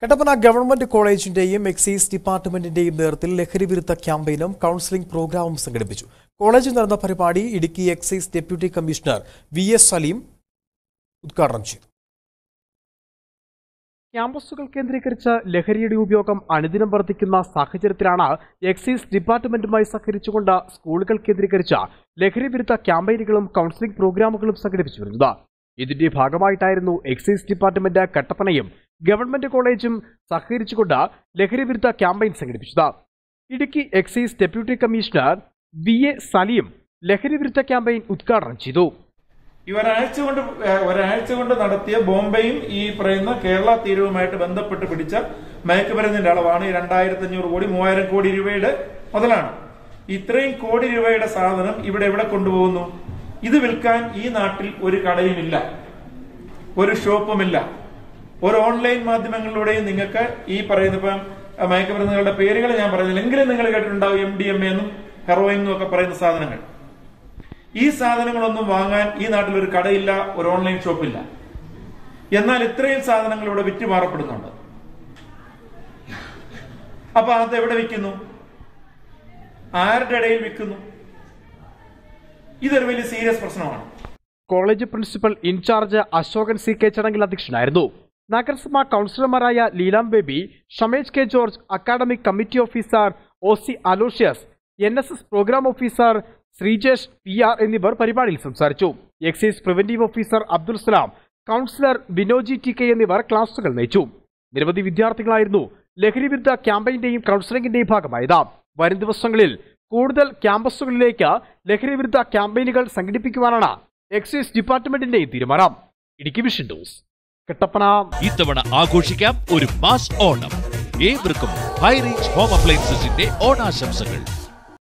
Kattappana government കോളേജിന്റെയും excise ഡിപ്പാർട്ട്മെന്റിന്റെയും നേതൃത്വത്തിൽ ലഹരി വിരുദ്ധ ക്യാമ്പയിനും കൌൺസിലിംഗ് പ്രോഗ്രാമും സംഘടിപ്പിച്ചു കോളേജിൽ നടന്ന പരിപാടി Idukki excise deputy commissioner V S Saleem ഉദ്ഘാടനം ചെയ്തു ക്യാമ്പസുകൾ കേന്ദ്രീകരിച്ച് ലഹരിയുടെ ഉപയോഗം അനുദിനം വർദ്ധിക്കുന്ന സാഹചര്യത്തിലാണ് എക്സൈസ് ഡിപ്പാർട്ട്മെന്റുമായി സഹകരിച്ചുകൊണ്ട് സ്കൂളുകൾ കേന്ദ്രീകരിച്ച് ലഹരി വിരുദ്ധ ക്യാമ്പയിനുകളും കൌൺസിലിംഗ് പ്രോഗ്രാമുകളും സംഘടിപ്പിച്ചു വരുന്നത് ഇതിന്റെ ഭാഗമായിട്ടായിരുന്നു എക്സൈസ് ഡിപ്പാർട്ട്മെന്റ് കട്ടപ്പനയും ഗവൺമെന്റ് കോളേജും സഹകരിച്ചുകൊണ്ട് ലഹരി വിരുദ്ധ ക്യാമ്പയിൻ സംഘടിപ്പിച്ചത് Idukki excise deputy commissioner V A Saleem ലഹരി വിരുദ്ധ ക്യാമ്പയിൻ ഉദ്ഘാടനം ചെയ്തു ഈ ഒരാഴ്ച കൊണ്ട് ഏഹ്, ഒരാഴ്ച കൊണ്ട് നടത്തിയ ബോംബെയും ഈ പറയുന്ന കേരള തീരവുമായിട്ട് ബന്ധപ്പെട്ട് പിടിച്ച മയക്കുമരുന്നിന്റെ അളവാണ് ഈ രണ്ടായിരത്തി അഞ്ഞൂറ് കോടി മൂവായിരം കോടി രൂപയുടെ മുതലാണ് ഇത്രയും കോടി രൂപയുടെ സാധനം ഇവിടെ എവിടെ കൊണ്ടുപോകുന്നു ഇത് വിൽക്കാൻ ഈ നാട്ടിൽ ഒരു കടയുമില്ല ഒരു ഷോപ്പുമില്ല ഒരു ഓൺലൈൻ മാധ്യമങ്ങളിലൂടെയും നിങ്ങൾക്ക് ഈ പറയുന്ന ഇപ്പം അഹ്, മയക്കുമരുന്നുകളുടെ പേരുകൾ ഞാൻ പറയുന്നില്ല എങ്കിലും നിങ്ങൾ കേട്ടിട്ടുണ്ടാവും എം ഡി എം എന്നും ഹെറോയിൻ എന്നും ഒക്കെ പറയുന്ന സാധനങ്ങൾ ഈ സാധനങ്ങളൊന്നും വാങ്ങാൻ ഈ നാട്ടിൽ ഒരു കടയില്ല ഒരു ഓൺലൈൻ ഷോപ്പില്ല എന്നാൽ ഇത്രയും സാധനങ്ങൾ ഇവിടെ വിറ്റ് മാറപ്പെടുന്നുണ്ട് അപ്പൊ അത് എവിടെ വിൽക്കുന്നു ആരുടെ ഇടയിൽ വിൽക്കുന്നു ഇതൊരു വലിയ സീരിയസ് പ്രശ്നമാണ് college principal incharge Ashokan C K ചടങ്ങിൽ അധ്യക്ഷനായിരുന്നു നഗരസഭാ കൗൺസിലർമാരായ Leelam Baby Shamej K George academic committee officer O C Aloysius N S S programme officer Sreejesh P R എന്നിവർ പരിപാടിയിൽ സംസാരിച്ചു excise preventive officer Abdul Salam councillor Binoji T K എന്നിവർ ക്ലാസുകൾ നയിച്ചു നിരവധി വിദ്യാർത്ഥികളായിരുന്നു ലഹരി വിരുദ്ധ ക്യാമ്പയിന്റെയും കൗൺസിലിംഗിന്റെയും ഭാഗമായത് വരും ദിവസങ്ങളിൽ കൂടുതൽ ക്യാമ്പസുകളിലേക്ക് ലഹരി വിരുദ്ധ ക്യാമ്പയിനുകൾ സംഘടിപ്പിക്കുവാനാണ് എക്സൈസ് ഡിപ്പാർട്ട്മെന്റിന്റെയും തീരുമാനം ഇടുക്കി വിഷൻ ന്യൂസ് കട്ടപ്പന ഇത്തവണ ആഘോഷിക്കാം ഒരു മാസ് ഓണം ഏവർക്കും ഹൈറേഞ്ച് ഹോം അപ്ലയൻസസിന്റെ ഓണാശംസകൾ